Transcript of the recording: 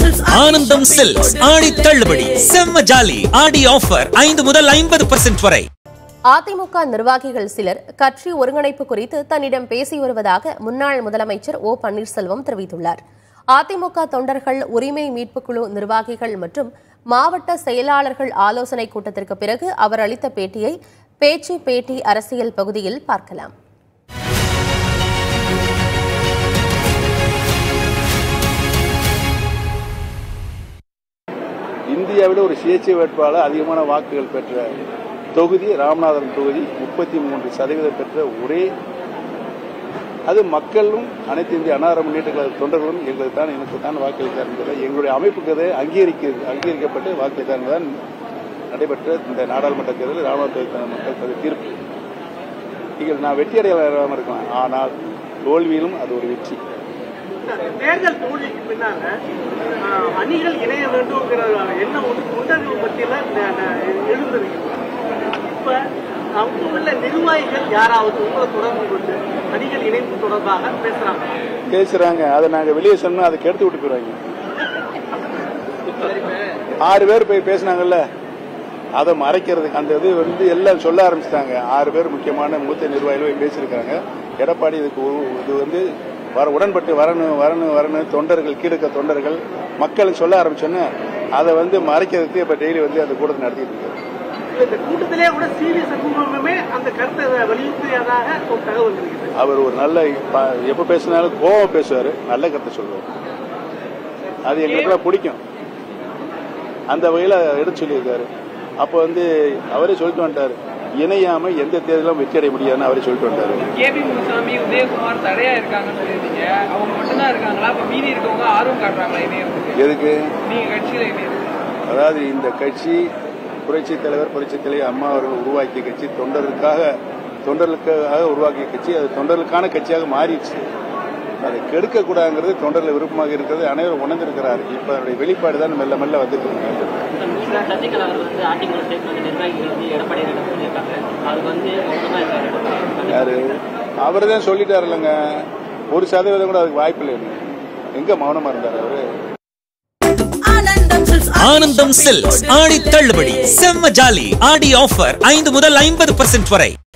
ஆனந்தம் சில்க்ஸ் ஆடி தள்ளுபடி செம்ம ஜாலி ஆடி ஆஃபர் ஐந்து முதல் ஐம்பது பர்சன்ட் வரை அதிமுக நிர்வாகிகள் சிலர் கட்சி ஒருங்கிணைப்பு குறித்து தன்னிடம் பேசி வருவதாக முன்னாள் முதலமைச்சர் ஓ பன்னீர்செல்வம் தெரிவித்துள்ளார் அதிமுக தொண்டர்கள் உரிமை மீட்புக் குழு நிர்வாகிகள் மற்றும் மாவட்ட செயலாளர்கள் ஆலோசனை கூட்டத்திற்கு பிறகு அவர் அளித்த பேட்டியை பேச்சு பேட்டி அரசியல் பகுதியில் பார்க்கலாம் இந்தியாவிட ஒரு சுயேட்சை வேட்பாளர் அதிகமான வாக்குகள் பெற்ற தொகுதி ராமநாதபுரம் தொகுதி முப்பத்தி மூன்று சதவீதம் பெற்ற ஒரே அது மக்களும் அனைத்து இந்திய அன்னார முன்னேற்ற கழக தொண்டர்களும் எங்களுக்கு தான் எனக்கு தான் வாக்களித்தார்கள் எங்களுடைய அமைப்புக்கு அதை அங்கீகரிக்க அங்கீகரிக்கப்பட்டு வாக்களித்தார்கள் தான் நடைபெற்ற இந்த நாடாளுமன்ற தேர்தலில் ராமநாதபுரம் மக்கள் தந்த தீர்ப்பு நீங்கள் நான் வெற்றி அடையாளமாக இருக்கலாம் ஆனால் தோல்வியிலும் அது ஒரு வெற்றி தேர்தல் தோல்விக்கு பின்னால ஆஹ், அணிகள் இணைய வேண்டும்ங்கிற எண்ணம் வந்து தொண்டர்கள் மத்தியில ந- ந- எழுந்திருக்கு இப்ப அவங்க உள்ள நிர்வாகிகள் யாராவது உங்களை தொடர்பு கொண்டு அணிகள் இணைப்பு தொடர்பாக பேசுறாங்க பேசுறாங்க அதை நாங்க வெளியே சொன்னா அதை கெடுத்து விட்டு போயிருவாங்க ஆறு பேர் போய் பேசினாங்கல்ல அதை மறைக்கிறதுக்கு அந்த இது வந்து எல்லாம் சொல்ல ஆரம்பிச்சிட்டாங்க ஆறு பேர் முக்கியமான மூத்த நிர்வாகிகள் போய் பேசியிருக்காங்க எடப்பாடி இதுக்கு ஒரு- இது வந்து வர உடன்பட்டு வரணும் வரணும் வரணும் தொண்டர்கள் கீழக்க தொண்டர்கள் மக்களுக்கு சொல்ல ஆரம்பிச்சோன்னு அதை வந்து மறைக்கிறதுக்கு இப்ப டெய்லி வந்து அந்த கூட்டத்தை நடத்திட்டு இருக்காரு இப்ப இந்த கூட்டத்திலே கூட சிவி சண்முகமே அந்த கருத்தை வலியுறுத்தியதாக ஒரு தகவல் இருக்குது அவர் ஒரு நல்ல ப- எப்ப பேசினாலும் கோவம் பேசுவாரு நல்ல கருத்தை சொல்லுவார் அது எங்களுக்குலாம் பிடிக்கும் அந்த வகையில எடுத்து சொல்லியிருக்காரு அப்போ வந்து அவரே சொல்லிட்டு வந்துட்டாரு இணையாம எந்த தேர்தலும் வெற்றி அடைய முடியாதுன்னு அவரே சொல்லிட்டு வந்துட்டாரு கேபி முனுசாமி உதயகுமார் தடையா இருக்காங்கன்னு சொல்லியிருந்தீங்க அவங்க மட்டும்தான் இருக்காங்களா அப்ப மீதி இருக்கவங்க ஆர்வம் காட்டுறாங்களா இணையத்துக்கு எதுக்கு நீங்க கட்சியில இணையம் அதாவது இந்த கட்சி புரட்சி தலைவர் புரட்சி தலைவர் அம்மா அவர்கள் உருவாக்கிய கட்சி தொண்டருக்காக தொண்டர்களுக்காக உருவாக்கிய கட்சி அது தொண்டர்களுக்கான கட்சியாக மாறிடுச்சு அதை கெடுக்க கூடாதுங்கிறது தொண்டர்கள் விருப்பமாக இருக்கிறது அனைவரும் உணர்ந்திருக்கிறார் இப்ப அதனுடைய வெளிப்பாடு தான் மெல்ல மெல்ல வந்துட்டு சசிகலா அவர்கள் வந்து அதிமுக சேர்த்து நிர்வாகிகள் வந்து எடப்பாடி சொல்லியிருக்காங்க அது வந்து மௌனமா இருக்காரு யாரு அவர் தான் சொல்லிட்டாரு இல்லைங்க ஒரு சதவீதம் கூட அதுக்கு வாய்ப்பு இல்லை எங்க மௌனமா இருந்தார் அவரு ஆனந்தம் சில்க்ஸ் ஆடி தள்ளுபடி செம்ம ஜாலி ஆடி ஆஃபர் ஐந்து முதல் ஐம்பது பர்சன்ட் வரை